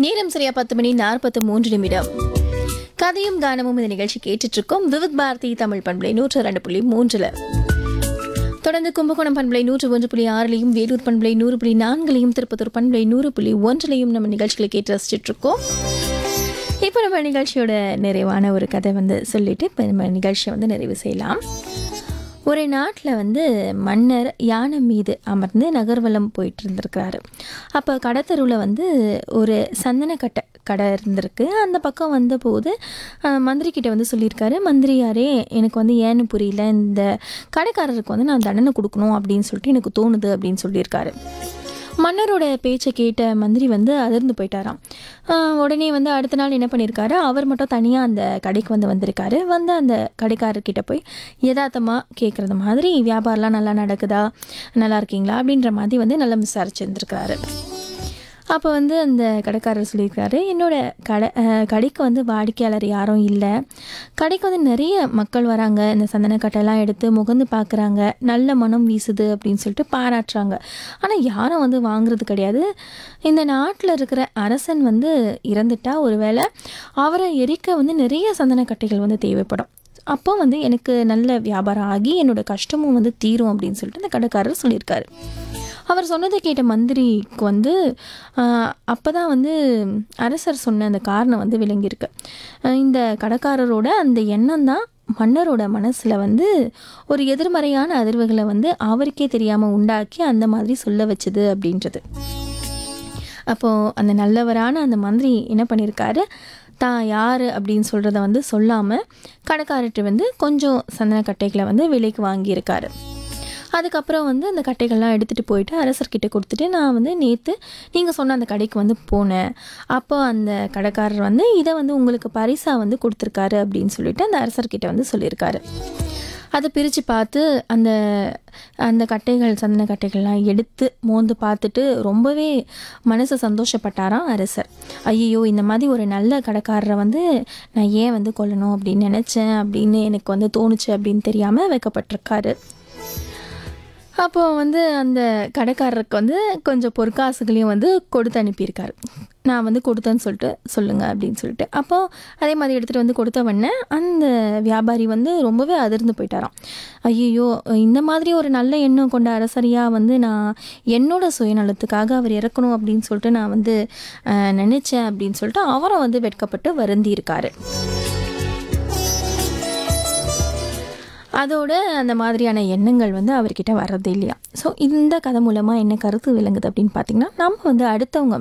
நேரம் சரியா பத்து மணி நாற்பத்து மூன்று நிமிடம் கதையும் கானமும் இந்த நிகழ்ச்சி கேட்டுட்டு இருக்கோம் விவித் பாரதி தமிழ் பண்பலை நூற்று ரெண்டு புள்ளி மூன்றுல தொடர்ந்து கும்பகோணம் பண்பலை நூற்று ஒன்று புள்ளி ஆறுலையும் வேலூர் பண்பலை நூறு புள்ளி நான்குலையும் திருப்பத்தூர் பண்பலை நூறு புள்ளி ஒன்றுலையும் நம்ம நிகழ்ச்சிகளை கேட்டு ரசிச்சுட்டு இருக்கோம் இப்போ நம்ம நிகழ்ச்சியோட நிறைவான ஒரு கதை வந்து சொல்லிட்டு இப்போ நம்ம நிகழ்ச்சியை வந்து நிறைவு செய்யலாம் ஒரு நாட்டில் வந்து மன்னர் யானை மீது அமர்ந்து நகர்வலம் போயிட்டு இருந்திருக்கிறாரு அப்போ கடத்தருவில் வந்து ஒரு சந்தனக்கட்டை கடை இருந்திருக்கு அந்த பக்கம் வந்தபோது அஹ், மந்திரி கிட்ட வந்து சொல்லியிருக்காரு மந்திரியாரே எனக்கு வந்து ஏன்னு புரியல இந்த கடைக்காரருக்கு வந்து நான் தண்டனை கொடுக்கணும் அப்படின்னு சொல்லிட்டு எனக்கு தோணுது அப்படின்னு சொல்லியிருக்காரு மன்னரோட பேச்சை கேட்ட மந்திரி வந்து அதிர்ந்து போயிட்டாராம் ஆஹ் உடனே வந்து அடுத்த நாள் என்ன பண்ணியிருக்காரு அவர் மட்டும் தனியாக அந்த கடைக்கு வந்து வந்திருக்காரு வந்து அந்த கடைக்காரர்கிட்ட போய் யதார்த்தமாக கேட்குறது மாதிரி வியாபாரம்லாம் நல்லா நடக்குதா நல்லா இருக்கீங்களா அப்படின்ற மாதிரி வந்து நல்லா விசாரிச்சிருந்துருக்காரு அப்போ வந்து அந்த கடைக்காரர் சொல்லியிருக்காரு என்னோட கடை அஹ், கடைக்கு வந்து வாடிக்கையாளர் யாரும் இல்லை கடைக்கு வந்து நிறைய மக்கள் வராங்க இந்த சந்தனக்கட்டையெல்லாம் எடுத்து முகந்து பார்க்குறாங்க நல்ல மனம் வீசுது அப்படின்னு சொல்லிட்டு பாராட்டுறாங்க ஆனால் யாரும் வந்து வாங்குறது கிடையாது இந்த நாட்டில் இருக்கிற அரசன் வந்து இறந்துட்டா ஒருவேளை அவரை எரிக்க வந்து நிறைய சந்தனக்கட்டைகள் வந்து தேவைப்படும் அப்போ வந்து எனக்கு நல்ல வியாபாரம் ஆகி என்னோட கஷ்டமும் வந்து தீரும் அப்படின்னு சொல்லிட்டு அந்த கடைக்காரர் சொல்லியிருக்காரு அவர் சொன்னதை கேட்ட மந்திரிக்கு வந்து அப்போ தான் வந்து அரசர் சொன்ன அந்த காரணம் வந்து விளங்கியிருக்கு ஆஹ் இந்த கடைக்காரரோட அந்த எண்ணம் தான் மன்னரோட மனசில் வந்து ஒரு எதிர்மறையான அதிர்வுகளை வந்து அவருக்கே தெரியாமல் உண்டாக்கி அந்த மாதிரி சொல்ல வச்சுது அப்படின்றது அப்போது அந்த நல்லவரான அந்த மந்திரி என்ன பண்ணியிருக்காரு தான் யார் அப்படின்னு சொல்கிறத வந்து சொல்லாமல் கடைக்காரர்கிட்ட வந்து கொஞ்சம் சந்தனக்கட்டைகளை வந்து விலைக்கு வாங்கியிருக்காரு அதுக்கப்புறம் வந்து அந்த கட்டைகள்லாம் எடுத்துகிட்டு போயிட்டு அரசர்கிட்ட கொடுத்துட்டு நான் வந்து நேற்று நீங்கள் சொன்ன அந்த கடைக்கு வந்து போனேன் அப்போ அந்த கடைக்காரர் வந்து இதை வந்து உங்களுக்கு பரிசாக வந்து கொடுத்துருக்காரு அப்படின்னு சொல்லிட்டு அந்த அரசர்கிட்ட வந்து சொல்லியிருக்காரு அதை பிரித்து பார்த்து அந்த அந்த கட்டைகள் சந்தன கட்டைகள்லாம் எடுத்து மோந்து பார்த்துட்டு ரொம்பவே மனசு சந்தோஷப்பட்டாராம் அரசர் ஐயோ இந்த மாதிரி ஒரு நல்ல கடைக்காரரை வந்து நான் ஏன் வந்து கொல்லணும் அப்படின்னு நினச்சேன் அப்படின்னு எனக்கு வந்து தோணுச்சு அப்படின்னு தெரியாமல் வைக்கப்பட்டிருக்காரு அப்போ வந்து அந்த கடைக்காரருக்கு வந்து கொஞ்சம் பொற்காசுகளையும் வந்து கொடுத்து அனுப்பியிருக்காரு நான் வந்து கொடுத்தேன்னு சொல்லிட்டு சொல்லுங்கள் அப்படின்னு சொல்லிட்டு அப்போ அதே மாதிரி எடுத்துகிட்டு வந்து கொடுத்த உடனே அந்த வியாபாரி வந்து ரொம்பவே அதிர்ந்து போயிட்டாராம் ஐயோ இந்த மாதிரி ஒரு நல்ல எண்ணம் கொண்ட அரசரியாக வந்து நான் என்னோட சுயநலத்துக்காக அவர் இறக்கணும் அப்படின்னு சொல்லிட்டு நான் வந்து அஹ், நினைச்சேன் அப்படின்னு சொல்லிட்டு அவரும் வந்து வெட்கப்பட்டு வருந்தி இருக்காரு அதோட அந்த மாதிரியான எண்ணங்கள் வந்து அவர்கிட்ட வர்றது இல்லையா ஸோ இந்த கதை மூலமாக என்ன கருத்து விளங்குது அப்படின்னு பார்த்தீங்கன்னா நம்ம வந்து அடுத்தவங்க